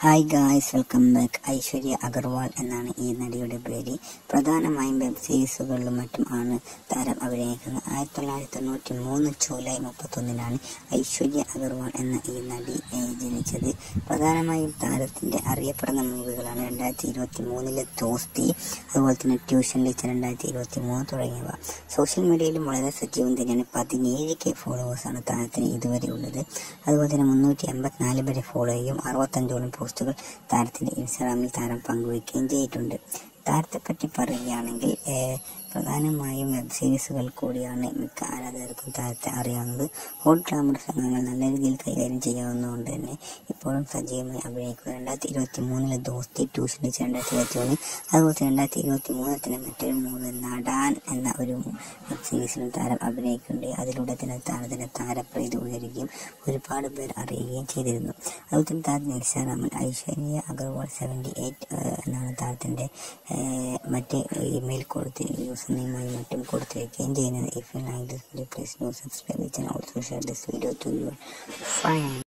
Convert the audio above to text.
hi guys welcome back Aishwarya Agarwal എന്നാണ് ഈ നടിയുടെ പേര് പ്രധാനമായും വെബ് സീരീസുകളിലും മറ്റും ആണ് താരം അഭിനയിക്കുന്നത് ആയിരത്തി തൊള്ളായിരത്തി തൊണ്ണൂറ്റി മൂന്ന് ജൂലൈ മുപ്പത്തൊന്നിനാണ് ഐശ്വര്യ അഗർവാൾ എന്ന ഈ നടി ഏഹ്, ജനിച്ചത് പ്രധാനമായും താരത്തിന്റെ അറിയപ്പെടുന്ന മൂവികളാണ് രണ്ടായിരത്തി ഇരുപത്തി മൂന്നിലെ ദോസ്തി അതുപോലെ തന്നെ ട്യൂഷൻ ടീച്ചർ രണ്ടായിരത്തി ഇരുപത്തി മൂന്ന് തുടങ്ങിയവ സോഷ്യൽ മീഡിയയിലും വളരെ സജീവം തന്നെയാണ് പതിനേഴ് കെ ഫോളോവേഴ്സാണ് താരത്തിന് ഇതുവരെ ഉള്ളത് അതുപോലെ തന്നെ മുന്നൂറ്റി എൺപത്തിനാല് വരെ ഫോളോ ചെയ്യും അറുപത്തഞ്ചോളം പോസ്റ്റുകൾ താരത്തിന്റെ ഇൻസ്റ്റാഗ്രാമിൽ താരം പങ്കുവയ്ക്കുകയും ചെയ്തിട്ടുണ്ട് താരത്തെപ്പറ്റി പറയുകയാണെങ്കിൽ ഏഹ്, പ്രധാനമായും വെബ് സീരീസുകൾ കൂടിയാണ് മിക്ക ആരാധകർക്കും താരത്തെ അറിയാവുന്നത് ഹോട്ട് ഗ്ലാമറസ് രംഗങ്ങൾ നല്ല രീതിയിൽ കൈകാര്യം ചെയ്യാവുന്നതുകൊണ്ട് തന്നെ ഇപ്പോഴും സജീവമായി അഭിനയിക്കുന്നത് രണ്ടായിരത്തി ഇരുപത്തി മൂന്നിലെ ദോസ്തി ട്യൂഷൻ ടീച്ചർ രണ്ടായിരത്തി ഇരുപത്തി മൂന്ന് അതുപോലെ തന്നെ രണ്ടായിരത്തി ഇരുപത്തി മൂന്നിൽ തന്നെ മറ്റൊരു മൂന്ന് നടാൻ എന്ന ഒരു വെബ് സീരീസിലും താരം അഭിനയിക്കുന്നുണ്ട് അതിലൂടെ തന്നെ താരത്തിന്റെ താരപ്രീതി ഉയരുകയും ഒരുപാട് പേർ അറിയുകയും ചെയ്തിരുന്നു അതുപോലെ തന്നെ താരത്തിന്റെ ഇൻസ്റ്റാഗ്രാമിൽ ഐശ്വര്യ അഗർവാൾ സെവൻറ്റി എയ്റ്റ് എന്നാണ് താരത്തിന്റെ ഏഹ്, മറ്റ് ഇമെയിൽ കൊടുത്ത് യൂസർ നെയിമായി മറ്റും കൊടുത്തിരിക്കുകയും ചെയ്യുന്നത് if you like this video please do subscribe channel also share this video to your front